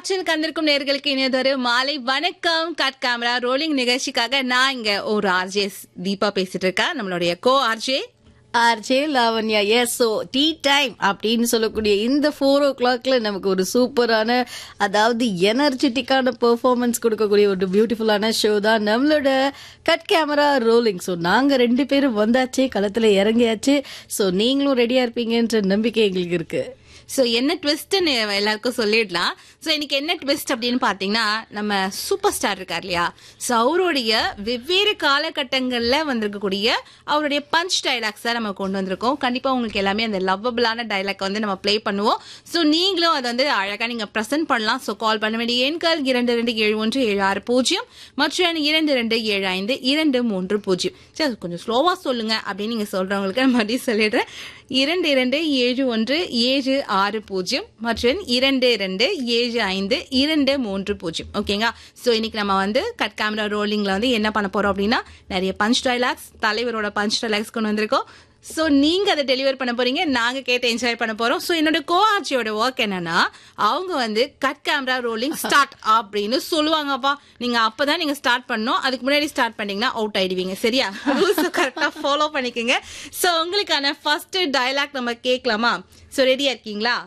காற்றில் கந்திருக்கும் நேர்களுக்கு இனியதொரு மாலை வணக்கம் கட் கேமரா ரோலிங் நிகழ்ச்சிக்காக நான் இங்க ஒரு ஆர்ஜே தீபா பேசிட்டு இருக்கேன் நம்மளுடைய co RJ RJ Lavanya yes so tea time அப்படின்னு சொல்லக்கூடிய இந்த ஃபோர் ஓ கிளாக்ல நமக்கு ஒரு சூப்பரான அதாவது எனர்ஜெட்டிக்கான பெர்ஃபார்மன்ஸ் கொடுக்கக்கூடிய ஒரு பியூட்டிஃபுல்லான ஷோ தான் நம்மளோட கட் கேமரா ரோலிங் ஸோ நாங்கள் ரெண்டு பேரும் வந்தாச்சு களத்தில் இறங்கியாச்சு ஸோ நீங்களும் ரெடியாக இருப்பீங்கன்ற நம்பிக்கை எங்களுக்கு இருக்கு ஸோ என்ன ட்விஸ்ட்னு எல்லாருக்கும் சொல்லிடலாம் ஸோ இன்னைக்கு என்ன ட்விஸ்ட் அப்படின்னு பார்த்தீங்கன்னா நம்ம சூப்பர் ஸ்டார் இருக்கார் இல்லையா ஸோ அவருடைய வெவ்வேறு காலகட்டங்களில் வந்திருக்கக்கூடிய அவருடைய பஞ்ச் டைலாக்ஸை நம்ம கொண்டு வந்திருக்கோம் கண்டிப்பாக உங்களுக்கு எல்லாமே அந்த லவ்வபிளான டைலாக் வந்து நம்ம ப்ளே பண்ணுவோம் ஸோ நீங்களும் அதை வந்து அழகாக நீங்கள் ப்ரெசென்ட் பண்ணலாம் ஸோ கால் பண்ண வேண்டிய எண்கள் இரண்டு ரெண்டு ஏழு ஒன்று ஏழு ஆறு பூஜ்ஜியம் மற்றும் இரண்டு ரெண்டு ஏழு ஐந்து இரண்டு மூன்று பூஜ்ஜியம் சரி அது கொஞ்சம் ஸ்லோவாக சொல்லுங்க அப்படின்னு நீங்கள் சொல்கிறவங்களுக்கு நான் மறுபடியும் சொல்லிடுறேன் இரண்டு இரண்டு ஏழு ஒன்று ஏழு ஆறு பூஜ்ஜியம் மற்றும் இரண்டு இரண்டு ஏழு ஐந்து இரண்டு மூன்று பூஜ்ஜியம் ஓகேங்களா ஸோ இன்னைக்கு நம்ம வந்து கட் கேமரா ரோலிங்கில் வந்து என்ன பண்ண போகிறோம் அப்படின்னா நிறைய பஞ்ச் டைலாக்ஸ் தலைவரோட பஞ்ச் டைலாக்ஸ் கொண்டு வந்திருக்கோம் ஸோ நீங்க அதை டெலிவர் பண்ண போறீங்க நாங்க கேட்டு என்ஜாய் பண்ண போறோம் ஸோ என்னோட கோஆர்ச்சியோட ஒர்க் என்னன்னா அவங்க வந்து கட் கேமரா ரோலிங் ஸ்டார்ட் அப்படின்னு சொல்லுவாங்கப்பா நீங்க அப்பதான் நீங்க ஸ்டார்ட் பண்ணணும் அதுக்கு முன்னாடி ஸ்டார்ட் பண்ணீங்கன்னா அவுட் ஆயிடுவீங்க சரியா ரூல்ஸ் கரெக்டா ஃபாலோ பண்ணிக்கோங்க ஸோ உங்களுக்கான ஃபர்ஸ்ட் டயலாக் நம்ம கேட்கலாமா ஸோ ரெடியா இருக்கீங்களா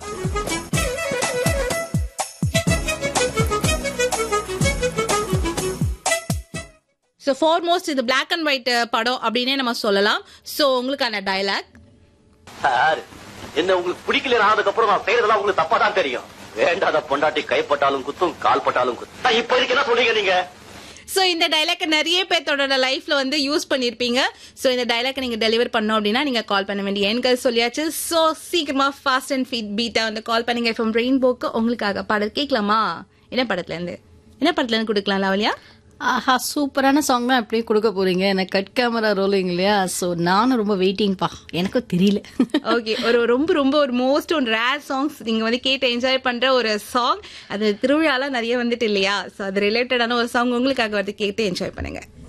ஸோ ஃபார்மோஸ்ட் இது பிளாக் அண்ட் ஒயிட் படம் அப்படின்னே நம்ம சொல்லலாம் ஸோ உங்களுக்கான டயலாக் சார் என்ன உங்களுக்கு பிடிக்கல ஆனதுக்கு அப்புறம் நான் செய்யறதெல்லாம் உங்களுக்கு தப்பா தான் தெரியும் வேண்டாத பொண்டாட்டி கைப்பட்டாலும் குத்தும் கால் பட்டாலும் குத்தும் நான் இப்ப இதுக்கு என்ன சொல்றீங்க நீங்க ஸோ இந்த டைலாக் நிறைய பேர்த்தோட லைஃப்ல வந்து யூஸ் பண்ணியிருப்பீங்க ஸோ இந்த டைலாக் நீங்க டெலிவர் பண்ணோம் அப்படின்னா நீங்க கால் பண்ண வேண்டிய எண்கள் சொல்லியாச்சு ஸோ சீக்கிரமா ஃபாஸ்ட் அண்ட் ஃபீட் பீட்டா வந்து கால் பண்ணுங்க ஃப்ரம் ரெயின்போக்கு உங்களுக்காக பாடல் கேட்கலாமா என்ன படத்துல இருந்து என்ன படத்துல இருந்து கொடுக்கலாம் லாவலியா ஆஹா சூப்பரான சாங் தான் அப்படியே கொடுக்க போறீங்க எனக்கு கட் கேமரா ரோலிங் இல்லையா ஸோ நானும் ரொம்ப வெயிட்டிங்ப்பா எனக்கும் தெரியல ஓகே ஒரு ரொம்ப ரொம்ப ஒரு மோஸ்ட் ஒரு ரேர் சாங்ஸ் நீங்க வந்து கேட்டு என்ஜாய் பண்ற ஒரு சாங் அது திருவிழாலாம் நிறைய வந்துட்டு இல்லையா ஸோ அது ரிலேட்டடான ஒரு சாங் உங்களுக்காக வந்து கேட்டு என்ஜாய் பண்ணுங்க